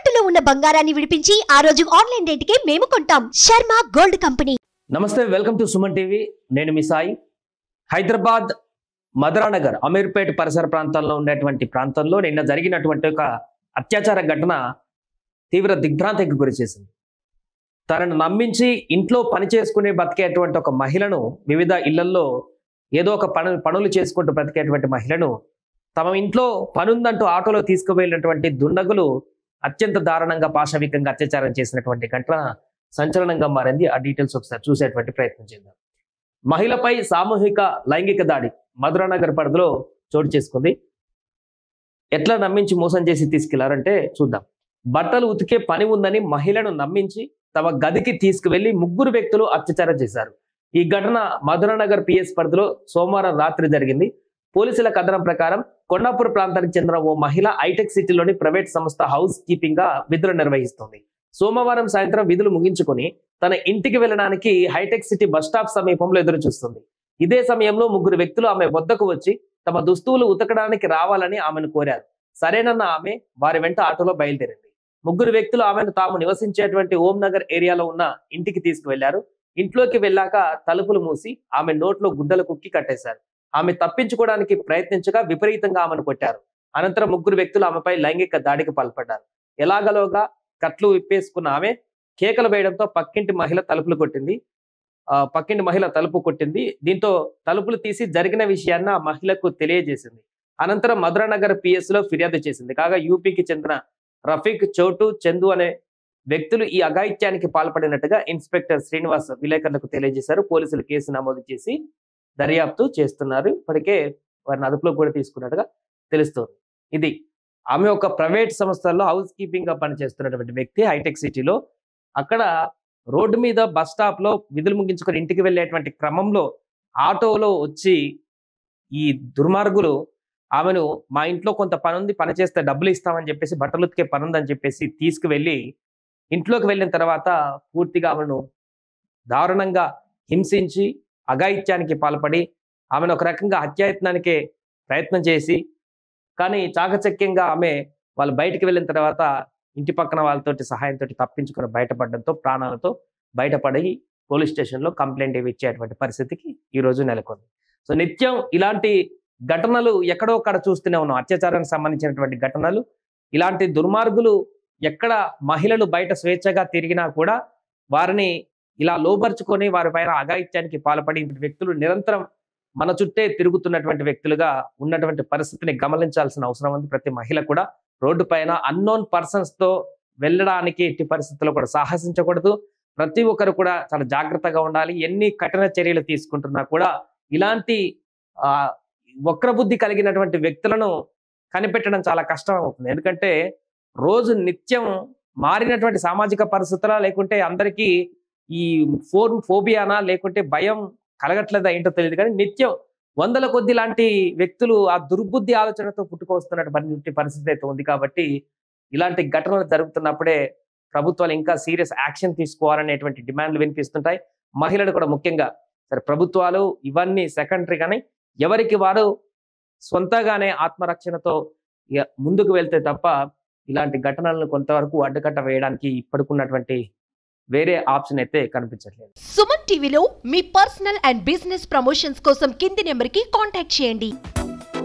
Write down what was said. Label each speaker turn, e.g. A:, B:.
A: తాకట్టులో ఉన్న బంగారాన్ని విడిపించి ఆ రోజు ఆన్లైన్ రేటుకే మేము కొంటాం శర్మ గోల్డ్ కంపెనీ
B: నమస్తే వెల్కమ్ టు సుమన్ టీవీ నేను మీ సాయి హైదరాబాద్ మధురానగర్ అమీర్పేట్ పరిసర ప్రాంతాల్లో ఉండేటువంటి ప్రాంతంలో నిన్న జరిగినటువంటి ఒక అత్యాచార ఘటన తీవ్ర దిగ్భ్రాంతికి గురి చేసింది తనను నమ్మించి ఇంట్లో పని చేసుకుని బతికేటువంటి ఒక మహిళను వివిధ ఇళ్లల్లో ఏదో ఒక పను పనులు చేసుకుంటూ బ్రతికేటువంటి మహిళను తమ ఇంట్లో పనుందంటూ ఆటోలో తీసుకువెళ్ళినటువంటి దుండగులు అత్యంత దారుణంగా పాశవికంగా అత్యాచారం చేసినటువంటి ఘటన సంచలనంగా మారింది ఆ డీటెయిల్స్ ఒకసారి చూసేటువంటి ప్రయత్నం చేద్దాం మహిళపై సామూహిక లైంగిక దాడి మధురానగర్ పరిధిలో చోటు చేసుకుంది ఎట్లా నమ్మించి మోసం చేసి తీసుకెళ్లారంటే చూద్దాం బట్టలు ఉతికే పని ఉందని మహిళను నమ్మించి తమ గదికి తీసుకువెళ్లి ముగ్గురు వ్యక్తులు అత్యాచారం చేశారు ఈ ఘటన మధురానగర్ పిఎస్ పరిధిలో సోమవారం రాత్రి జరిగింది పోలీసుల కథనం ప్రకారం కొండాపూర్ ప్రాంతానికి చెందిన ఓ మహిళ హైటెక్ సిటీలోని ప్రైవేట్ సంస్థ హౌస్ కీపింగ్ గా విధులు నిర్వహిస్తుంది సోమవారం సాయంత్రం విధులు ముగించుకొని తన ఇంటికి వెళ్ళడానికి హైటెక్ సిటీ బస్ స్టాప్ సమీపంలో ఎదురు చూస్తుంది ఇదే సమయంలో ముగ్గురు వ్యక్తులు ఆమె వద్దకు వచ్చి తమ దుస్తువులు ఉతకడానికి రావాలని ఆమెను కోరారు సరేనన్న ఆమె వారి వెంట ఆటోలో బయలుదేరింది ముగ్గురు వ్యక్తులు ఆమెను తాము నివసించేటువంటి ఓం నగర్ ఏరియాలో ఉన్న ఇంటికి తీసుకువెళ్లారు ఇంట్లోకి వెళ్ళాక తలుపులు మూసి ఆమె నోట్లో గుడ్డలు కుక్కి కట్టేశారు ఆమె తప్పించుకోవడానికి ప్రయత్నించగా విపరీతంగా ఆమెను కొట్టారు అనంతరం ముగ్గురు వ్యక్తులు ఆమెపై లైంగిక దాడికి పాల్పడ్డారు ఎలాగలోగా కట్లు విప్పేసుకున్న ఆమె కేకలు వేయడంతో పక్కింటి మహిళ తలుపులు కొట్టింది ఆ పక్కింటి మహిళ తలుపు కొట్టింది దీంతో తలుపులు తీసి జరిగిన విషయాన్ని ఆ మహిళకు తెలియజేసింది అనంతరం మధురానగర్ పిఎస్ లో ఫిర్యాదు చేసింది కాగా యూపీకి చెందిన రఫీక్ చోటు చందు అనే వ్యక్తులు ఈ అఘాయిత్యానికి పాల్పడినట్టుగా ఇన్స్పెక్టర్ శ్రీనివాస్ విలేకరులకు తెలియజేశారు పోలీసులు కేసు నమోదు చేసి దర్యాప్తు చేస్తున్నారు ఇప్పటికే వారిని అదుపులో కూడా తీసుకున్నట్టుగా తెలుస్తోంది ఇది ఆమె ఒక ప్రైవేట్ సంస్థల్లో హౌస్ కీపింగ్ గా పనిచేస్తున్నటువంటి వ్యక్తి హైటెక్ సిటీలో అక్కడ రోడ్డు మీద బస్ స్టాప్ లో విధులు ముగించుకొని ఇంటికి వెళ్ళేటువంటి క్రమంలో ఆటోలో వచ్చి ఈ దుర్మార్గులు ఆమెను మా ఇంట్లో కొంత పని ఉంది పని చేస్తే డబ్బులు ఇస్తామని చెప్పేసి బట్టలు ఉతికే పని ఉందని చెప్పేసి తీసుకువెళ్ళి ఇంట్లోకి వెళ్ళిన తర్వాత పూర్తిగా ఆమెను దారుణంగా హింసించి అఘాయిత్యానికి పాల్పడి ఆమెను ఒక రకంగా హత్యాయత్నానికి ప్రయత్నం చేసి కానీ చాకచక్యంగా ఆమె వాళ్ళు బయటికి వెళ్ళిన తర్వాత ఇంటి పక్కన వాళ్ళతోటి సహాయంతో తప్పించుకుని బయటపడడంతో ప్రాణాలతో బయటపడి పోలీస్ స్టేషన్లో కంప్లైంట్ ఇవి ఇచ్చేటువంటి పరిస్థితికి ఈ రోజు నెలకొంది సో నిత్యం ఇలాంటి ఘటనలు ఎక్కడో అక్కడ చూస్తూనే ఉన్నాం అత్యాచారానికి సంబంధించినటువంటి ఘటనలు ఇలాంటి దుర్మార్గులు ఎక్కడ మహిళలు బయట స్వేచ్ఛగా తిరిగినా కూడా వారిని ఇలా లోపరుచుకొని వారి పైన అఘాయిత్యానికి పాల్పడి వ్యక్తులు నిరంతరం మన చుట్టే తిరుగుతున్నటువంటి వ్యక్తులుగా ఉన్నటువంటి పరిస్థితిని గమనించాల్సిన అవసరం ఉంది ప్రతి మహిళ కూడా రోడ్డు పైన అన్నోన్ పర్సన్స్ తో వెళ్ళడానికి ఎట్టి పరిస్థితుల్లో కూడా సాహసించకూడదు ప్రతి ఒక్కరు కూడా చాలా జాగ్రత్తగా ఉండాలి ఎన్ని కఠిన చర్యలు తీసుకుంటున్నా కూడా ఇలాంటి ఆ వక్రబుద్ధి కలిగినటువంటి వ్యక్తులను కనిపెట్టడం చాలా కష్టం అవుతుంది ఎందుకంటే రోజు నిత్యం మారినటువంటి సామాజిక పరిస్థితుల లేకుంటే అందరికీ ఈ ఫోన్ ఫోబియానా లేకుంటే భయం కలగట్లేదా ఏంటో తెలియదు కానీ నిత్యం వందల కొద్ది లాంటి వ్యక్తులు ఆ దుర్బుద్ధి ఆలోచనతో పుట్టుకొస్తున్నటువంటి పరిస్థితి అయితే ఉంది కాబట్టి ఇలాంటి ఘటనలు జరుగుతున్నప్పుడే ప్రభుత్వాలు ఇంకా సీరియస్ యాక్షన్ తీసుకోవాలనేటువంటి డిమాండ్లు వినిపిస్తుంటాయి మహిళలు కూడా ముఖ్యంగా సరే ప్రభుత్వాలు ఇవన్నీ సెకండరీ కానీ ఎవరికి వారు సొంతగానే ఆత్మరక్షణతో ఇక ముందుకు వెళ్తే తప్ప ఇలాంటి ఘటనలను కొంతవరకు అడ్డుకట్ట వేయడానికి ఇప్పటికున్నటువంటి వేరే ఆప్షన్ అయితే కనిపించట్లేదు
A: సుమన్ టీవీలో మీ పర్సనల్ అండ్ బిజినెస్ ప్రమోషన్స్ కోసం కింది నెంబర్కి కాంటాక్ట్ చేయండి